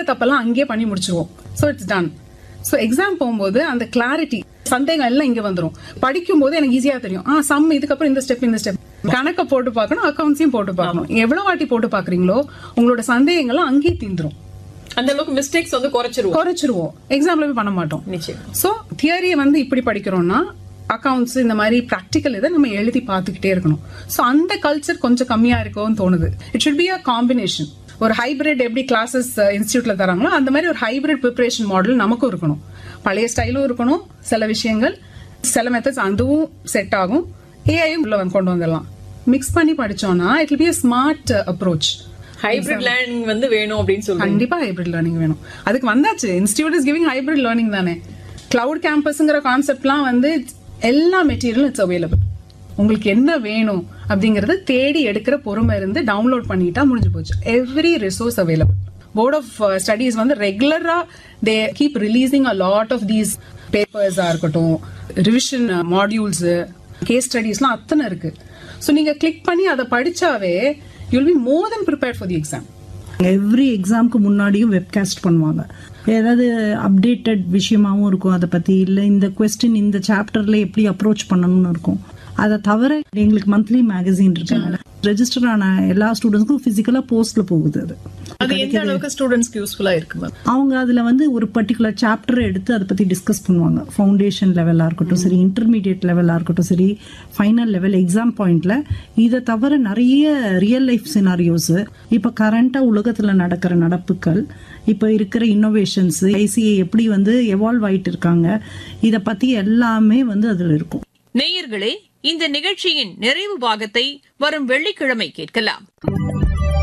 தப்பெல்லாம் அங்கேயே பண்ணி முடிச்சிருவோம் so it's done so exam போகும்போது அந்த கிளாரிட்டி சந்தேகம் எல்லாம் இங்க வந்துரும் படிக்கும் போது எனக்கு ஈஸியா தெரியும் ஆ சம் இதுக்கப்புறம் இந்த ஸ்டெப் இந்த ஸ்டெப் கணக்க போட்டு பார்க்கணும் அக்கௌண்ட்ஸையும் போட்டு பார்க்கணும் எவ்வளவு வாட்டி போட்டு பாக்குறீங்களோ உங்களோட சந்தேகங்கள்லாம் அங்கேயே தீந்துரும் அந்த அளவுக்கு மிஸ்டேக்ஸ் வந்து குறைச்சிருவோம் குறைச்சிருவோம் எக்ஸாம்ல போய் பண்ண மாட்டோம் நிச்சயம் சோ தியரியை வந்து இப்படி படிக்கிறோம்னா அக்கவுண்ட்ஸ் இந்த மாதிரி ப்ராக்டிக்கல் இதை நம்ம எழுதி பார்த்துக்கிட்டே இருக்கணும் சோ அந்த கல்ச்சர் கொஞ்சம் கம்மியா இருக்கும்னு தோணுது it should be a combination ஒரு ஹைபிரிட் எப்படி கிளாஸஸ் இன்ஸ்டியூட்ல தராங்களோ அந்த மாதிரி ஒரு ஹைபிரிட் ப்ரிப்பரேஷன் மாடல் நமக்கும் இருக்கணும் பழைய ஸ்டைலும் இருக்கணும் சில விஷயங்கள் சில மெத்தட்ஸ் அதுவும் செட் ஆகும் ஏஐயும் உள்ள வந்து கொண்டு வந்துடலாம் மிக்ஸ் பண்ணி படிச்சோம்னா it will be a smart approach hybrid learning வந்து வேணும் அப்படின்னு சொல்லுவாங்க கண்டிப்பா ஹைபிரிட் லேர்னிங் வேணும் அதுக்கு வந்தாச்சு institute is giving hybrid learning தானே கிளவுட் கேம்பஸ்ங்கிற கான்செப்ட்லாம் வந்து எல்லா மெட்டீரியலும் இட்ஸ் அவைலபிள் உங்களுக்கு என்ன வேணும் அப்படிங்கறத தேடி எடுக்கிற பொறுமை இருந்து டவுன்லோட் பண்ணிட்டா முடிஞ்சு போச்சு every resource available board of studies வந்து ரெகுலரா they keep releasing a lot of these பேப்பர்ஸா இருக்கட்டும் ரிவிஷன் மாடியூல்ஸ் கேஸ் ஸ்டடீஸ்லாம் அத்தனை இருக்கு ஸோ நீங்க கிளிக் பண்ணி அதை படிச்சாவே you'll be more then prepare for the exam every எக்ஸாம்க்கு முன்னாடியும் வெப்காஸ்ட் பண்ணுவாங்க ஏதாவது அப்டேட்டட் விஷயமாவும் இருக்கும் அதை பத்தி இல்ல இந்த கொஸ்டின் இந்த சாப்டர்ல எப்படி அப்ரோச் பண்ணணும்னு இருக்கும் அதை தவிர எங்களுக்கு மந்த்லி மேகசின் இருக்கு ரெஜிஸ்டர் ஆன எல்லா ஸ்டூடெண்ட்ஸ்க்கும் பிசிக்கலா போஸ்ட்ல போகுது அது அது எந்த அளவுக்கு ஸ்டூடெண்ட்ஸ்க்கு யூஸ்ஃபுல்லா இருக்கு மேம் அவங்க அதுல வந்து ஒரு பர்டிகுலர் சாப்டர் எடுத்து அதை பத்தி டிஸ்கஸ் பண்ணுவாங்க ஃபவுண்டேஷன் லெவலா இருக்கட்டும் சரி இன்டர்மீடியட் லெவலா இருக்கட்டும் சரி ஃபைனல் லெவல் எக்ஸாம் பாயிண்ட்ல இதை தவிர நிறைய ரியல் லைஃப் சினாரியோஸ் இப்ப கரண்டா உலகத்துல நடக்கிற நடப்புகள் இப்ப இருக்கிற இன்னோவேஷன்ஸ் ஐசிஐ எப்படி வந்து எவால்வ் ஆயிட்டு இருக்காங்க இத பத்தி எல்லாமே வந்து அதுல இருக்கும் நேயர்களே இந்த நிகழ்ச்சியின் நிறைவு பாகத்தை வரும் வெள்ளிக்கிழமை கேட்கலாம்